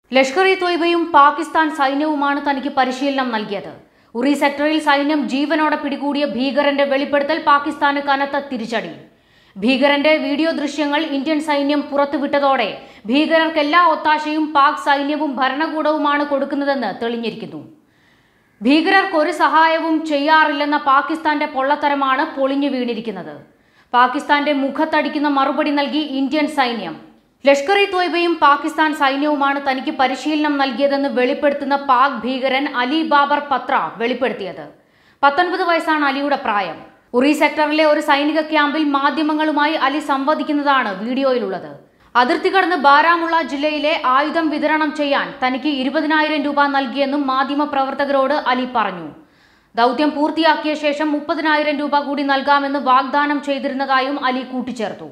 ലഷ്കർ ഇ തൊയ്ബയും പാകിസ്ഥാൻ സൈന്യവുമാണ് തനിക്ക് പരിശീലനം നൽകിയത് ഉറി സെക്ടറിൽ സൈന്യം ജീവനോടെ പിടികൂടിയ ഭീകരന്റെ വെളിപ്പെടുത്തൽ പാകിസ്ഥാന് കനത്ത തിരിച്ചടി ഭീകരന്റെ വീഡിയോ ദൃശ്യങ്ങൾ ഇന്ത്യൻ സൈന്യം പുറത്തുവിട്ടതോടെ ഭീകരർക്ക് എല്ലാ ഒത്താശയും പാക് സൈന്യവും ഭരണകൂടവുമാണ് കൊടുക്കുന്നതെന്ന് തെളിഞ്ഞിരിക്കുന്നു ഭീകരർക്ക് ഒരു സഹായവും ചെയ്യാറില്ലെന്ന പാകിസ്ഥാന്റെ പൊള്ളത്തരമാണ് പൊളിഞ്ഞു വീണിരിക്കുന്നത് പാകിസ്ഥാന്റെ മുഖത്തടിക്കുന്ന മറുപടി നൽകി ഇന്ത്യൻ സൈന്യം ലഷ്കർ ഇ തോയ്ബയും പാകിസ്ഥാൻ സൈന്യവുമാണ് തനിക്ക് പരിശീലനം നൽകിയതെന്ന് വെളിപ്പെടുത്തുന്ന പാക് ഭീകരൻ അലി ബാബർ പത്ര വെളിപ്പെടുത്തിയത് പത്തൊൻപത് വയസ്സാണ് അലിയുടെ പ്രായം ഉറി സെക്ടറിലെ ഒരു സൈനിക ക്യാമ്പിൽ മാധ്യമങ്ങളുമായി അലി സംവദിക്കുന്നതാണ് വീഡിയോയിലുള്ളത് അതിർത്തി കടന്ന് ബാരാമുള്ള ജില്ലയിലെ ആയുധം വിതരണം ചെയ്യാൻ തനിക്ക് ഇരുപതിനായിരം രൂപ നൽകിയെന്നും മാധ്യമപ്രവർത്തകരോട് അലി പറഞ്ഞു ദൗത്യം പൂർത്തിയാക്കിയ ശേഷം മുപ്പതിനായിരം രൂപ കൂടി നൽകാമെന്ന് വാഗ്ദാനം ചെയ്തിരുന്നതായും അലി കൂട്ടിച്ചേർത്തു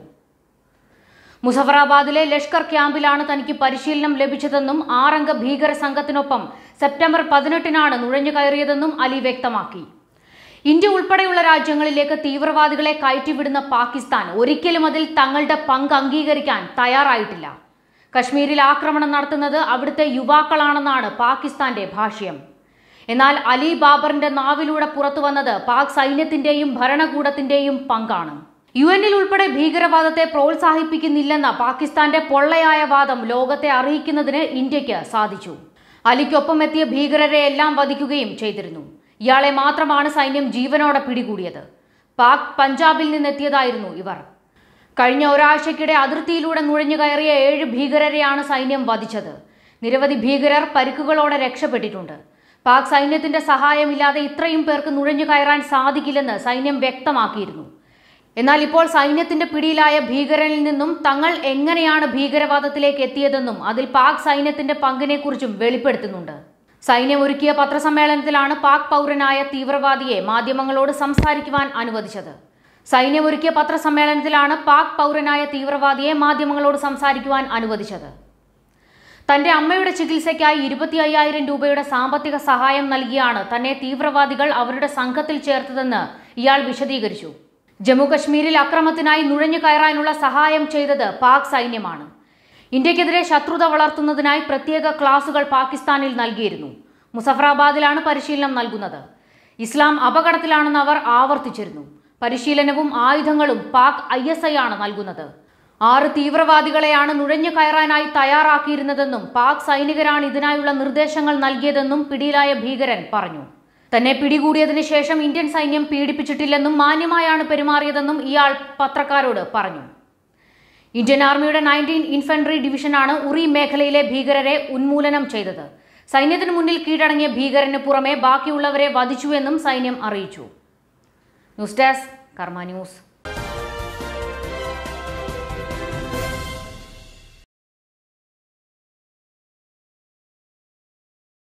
മുസഫറാബാദിലെ ലഷ്കർ ക്യാമ്പിലാണ് തനിക്ക് പരിശീലനം ലഭിച്ചതെന്നും ആറംഗ ഭീകര സംഘത്തിനൊപ്പം സെപ്റ്റംബർ പതിനെട്ടിനാണ് നുഴഞ്ഞു കയറിയതെന്നും അലി വ്യക്തമാക്കി ഇന്ത്യ ഉൾപ്പെടെയുള്ള രാജ്യങ്ങളിലേക്ക് തീവ്രവാദികളെ കയറ്റിവിടുന്ന പാകിസ്ഥാൻ ഒരിക്കലും അതിൽ തങ്ങളുടെ പങ്ക് അംഗീകരിക്കാൻ തയ്യാറായിട്ടില്ല കശ്മീരിൽ ആക്രമണം നടത്തുന്നത് അവിടുത്തെ യുവാക്കളാണെന്നാണ് പാകിസ്ഥാന്റെ ഭാഷ്യം എന്നാൽ അലി ബാബറിന്റെ നാവിലൂടെ പുറത്തു വന്നത് പാക് സൈന്യത്തിന്റെയും ഭരണകൂടത്തിന്റെയും പങ്കാണ് യു എന്നിൽ ഉൾപ്പെടെ ഭീകരവാദത്തെ പ്രോത്സാഹിപ്പിക്കുന്നില്ലെന്ന പാകിസ്ഥാന്റെ പൊള്ളയായ വാദം ലോകത്തെ അറിയിക്കുന്നതിന് ഇന്ത്യക്ക് സാധിച്ചു അലിക്കൊപ്പം എത്തിയ ഭീകരരെ എല്ലാം വധിക്കുകയും ചെയ്തിരുന്നു ഇയാളെ മാത്രമാണ് സൈന്യം ജീവനോടെ പിടികൂടിയത് പാക് പഞ്ചാബിൽ നിന്നെത്തിയതായിരുന്നു ഇവർ കഴിഞ്ഞ ഒരാഴ്ചക്കിടെ അതിർത്തിയിലൂടെ നുഴഞ്ഞു കയറിയ ഏഴ് ഭീകരരെയാണ് സൈന്യം വധിച്ചത് നിരവധി ഭീകരർ പരിക്കുകളോടെ രക്ഷപ്പെട്ടിട്ടുണ്ട് പാക് സൈന്യത്തിന്റെ സഹായമില്ലാതെ ഇത്രയും പേർക്ക് നുഴഞ്ഞു കയറാൻ സാധിക്കില്ലെന്ന് സൈന്യം വ്യക്തമാക്കിയിരുന്നു എന്നാൽ ഇപ്പോൾ സൈന്യത്തിന്റെ പിടിയിലായ ഭീകരനിൽ നിന്നും തങ്ങൾ എങ്ങനെയാണ് ഭീകരവാദത്തിലേക്ക് എത്തിയതെന്നും അതിൽ പാക് സൈന്യത്തിന്റെ പങ്കിനെക്കുറിച്ചും വെളിപ്പെടുത്തുന്നുണ്ട് സൈന്യം ഒരുക്കിയ പത്രസമ്മേളനത്തിലാണ് പാക് പൗരനായ തീവ്രവാദിയെ മാധ്യമങ്ങളോട് സംസാരിക്കുവാൻ അനുവദിച്ചത് സൈന്യം ഒരുക്കിയ പത്രസമ്മേളനത്തിലാണ് പാക് പൗരനായ തീവ്രവാദിയെ മാധ്യമങ്ങളോട് സംസാരിക്കുവാൻ അനുവദിച്ചത് തന്റെ അമ്മയുടെ ചികിത്സയ്ക്കായി ഇരുപത്തി അയ്യായിരം രൂപയുടെ സാമ്പത്തിക സഹായം നൽകിയാണ് തന്നെ തീവ്രവാദികൾ അവരുടെ സംഘത്തിൽ ചേർത്തതെന്ന് ഇയാൾ വിശദീകരിച്ചു ജമ്മുകശ്മീരിൽ അക്രമത്തിനായി നുഴഞ്ഞു കയറാനുള്ള സഹായം ചെയ്തത് പാക് സൈന്യമാണ് ഇന്ത്യക്കെതിരെ ശത്രുത വളർത്തുന്നതിനായി പ്രത്യേക ക്ലാസുകൾ പാകിസ്ഥാനിൽ നൽകിയിരുന്നു മുസഫറാബാദിലാണ് പരിശീലനം നൽകുന്നത് ഇസ്ലാം അപകടത്തിലാണെന്ന് അവർ ആവർത്തിച്ചിരുന്നു പരിശീലനവും ആയുധങ്ങളും പാക് ഐ എസ് ഐ ആണ് നൽകുന്നത് ആറ് തീവ്രവാദികളെയാണ് നുഴഞ്ഞു കയറാനായി തയ്യാറാക്കിയിരുന്നതെന്നും പാക് സൈനികരാണ് ഇതിനായുള്ള നിർദ്ദേശങ്ങൾ നൽകിയതെന്നും പിടിയിലായ ഭീകരൻ പറഞ്ഞു തന്നെ പിടികൂടിയതിനു ശേഷം ഇന്ത്യൻ സൈന്യം പീഡിപ്പിച്ചിട്ടില്ലെന്നും മാന്യമായാണ് പെരുമാറിയതെന്നും ഇയാൾ പത്രക്കാരോട് പറഞ്ഞു ഇന്ത്യൻ ആർമിയുടെ നയൻറ്റീൻ ഇൻഫൻട്രി ഡിവിഷനാണ് ഉറി മേഖലയിലെ ഭീകരരെ ഉന്മൂലനം ചെയ്തത് സൈന്യത്തിന് മുന്നിൽ കീഴടങ്ങിയ ഭീകരന് പുറമെ ബാക്കിയുള്ളവരെ വധിച്ചുവെന്നും സൈന്യം അറിയിച്ചു ന്യൂസ് ഡെസ്ക് കർമ്മ ന്യൂസ്